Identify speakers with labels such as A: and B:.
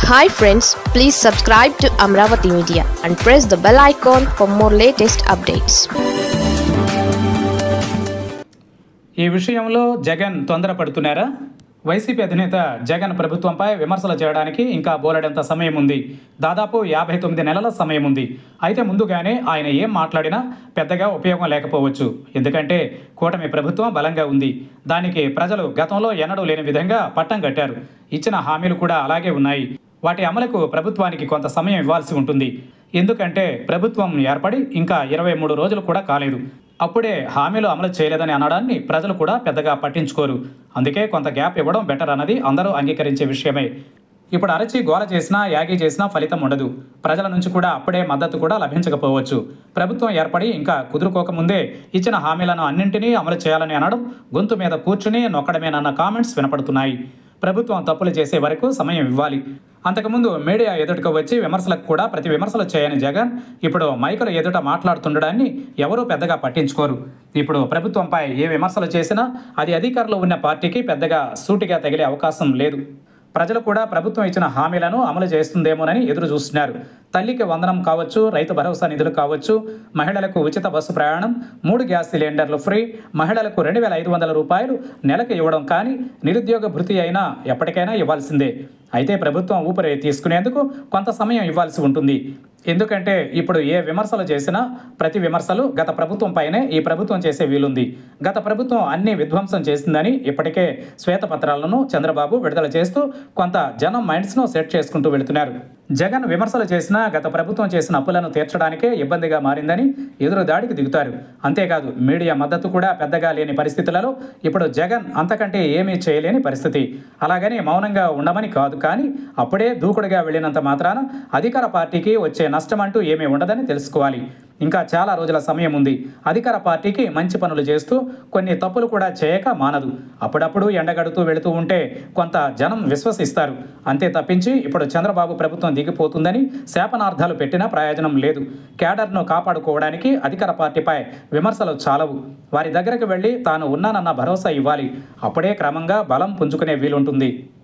A: hi friends please subscribe to Amaravati media and press the bell icon for more latest updates
B: ఈ విషయంలో Jagan తొందరపడుతున్నారా YCP అధినేత జగన్ ప్రభుత్వంపై విమర్శలు చేయడానికి ఇంకా బోలెడంత సమయం ఉంది దాదాపు యాభై తొమ్మిది నెలల సమయం ఉంది అయితే ముందుగానే ఆయన ఏం మాట్లాడినా పెద్దగా ఉపయోగం లేకపోవచ్చు ఎందుకంటే కూటమి ప్రభుత్వం బలంగా ఉంది దానికి ప్రజలు గతంలో ఎన్నడూ లేని విధంగా పట్టం కట్టారు ఇచ్చిన హామీలు కూడా అలాగే ఉన్నాయి వాటి అమలుకు ప్రభుత్వానికి కొంత సమయం ఇవ్వాల్సి ఉంటుంది ఎందుకంటే ప్రభుత్వం ఏర్పడి ఇంకా ఇరవై మూడు రోజులు కూడా కాలేదు అప్పుడే హామీలు అమలు చేయలేదని అనడాన్ని ప్రజలు కూడా పెద్దగా పట్టించుకోరు అందుకే కొంత గ్యాప్ ఇవ్వడం బెటర్ అన్నది అందరూ అంగీకరించే విషయమే ఇప్పుడు అరచి గోల చేసినా యాగి చేసినా ఫలితం ఉండదు ప్రజల నుంచి కూడా అప్పుడే మద్దతు కూడా లభించకపోవచ్చు ప్రభుత్వం ఏర్పడి ఇంకా కుదురుకోకముందే ఇచ్చిన హామీలను అన్నింటినీ అమలు చేయాలని అనడం గొంతు మీద కూర్చుని నొక్కడమేనన్న కామెంట్స్ వినపడుతున్నాయి ప్రభుత్వం తప్పులు చేసే వరకు సమయం ఇవ్వాలి అంతకుముందు మీడియా ఎదుటకు వచ్చి విమర్శలకు కూడా ప్రతి విమర్శలు చేయని జగన్ ఇప్పుడు మైకుల ఎదుట మాట్లాడుతుండడాన్ని ఎవరూ పెద్దగా పట్టించుకోరు ఇప్పుడు ప్రభుత్వంపై ఏ విమర్శలు చేసినా అది అధికారంలో ఉన్న పార్టీకి పెద్దగా సూటిగా తగిలే అవకాశం లేదు ప్రజలు కూడా ప్రభుత్వం ఇచ్చిన హామీలను అమలు చేస్తుందేమోనని ఎదురు చూస్తున్నారు తల్లికి వందనం కావచ్చు రైతు భరోసా నిధులు కావచ్చు మహిళలకు ఉచిత బస్సు ప్రయాణం మూడు గ్యాస్ సిలిండర్లు ఫ్రీ మహిళలకు రెండు వేల ఐదు వందల రూపాయలు నెలకు ఇవ్వడం కానీ నిరుద్యోగ భృతి అయినా ఎప్పటికైనా ఇవ్వాల్సిందే అయితే ప్రభుత్వం ఊపిరి తీసుకునేందుకు కొంత సమయం ఇవ్వాల్సి ఉంటుంది ఎందుకంటే ఇప్పుడు ఏ విమర్శలు చేసినా ప్రతి విమర్శలు గత ప్రభుత్వం పైనే ఈ ప్రభుత్వం చేసే వీలుంది గత ప్రభుత్వం అన్ని విధ్వంసం చేసిందని ఇప్పటికే శ్వేతపత్రాలను చంద్రబాబు విడుదల చేస్తూ కొంత జనం మైండ్స్ను సెట్ చేసుకుంటూ వెళుతున్నారు జగన్ విమర్శలు చేసినా గత ప్రభుత్వం చేసిన అప్పులను తీర్చడానికే ఇబ్బందిగా మారిందని ఎదురు దాడికి దిగుతారు అంతేకాదు మీడియా మద్దతు కూడా పెద్దగా లేని పరిస్థితులలో ఇప్పుడు జగన్ అంతకంటే ఏమీ చేయలేని పరిస్థితి అలాగని మౌనంగా ఉండమని కాదు కానీ అప్పుడే దూకుడుగా వెళ్ళినంత మాత్రాన అధికార పార్టీకి వచ్చే నష్టం అంటూ ఏమీ ఉండదని తెలుసుకోవాలి ఇంకా చాలా రోజుల సమయం ఉంది అధికార పార్టీకి మంచి పనులు చేస్తూ కొన్ని తప్పులు కూడా చేయక మానదు అప్పుడప్పుడు ఎండగడుతూ వెళుతూ ఉంటే కొంత జనం విశ్వసిస్తారు అంతే తప్పించి ఇప్పుడు చంద్రబాబు ప్రభుత్వం దిగిపోతుందని శాపనార్థాలు పెట్టినా ప్రయోజనం లేదు క్యాడర్ను కాపాడుకోవడానికి అధికార పార్టీపై విమర్శలు చాలవు వారి దగ్గరకు వెళ్ళి తాను ఉన్నానన్న భరోసా ఇవ్వాలి అప్పుడే క్రమంగా బలం పుంజుకునే వీలుంటుంది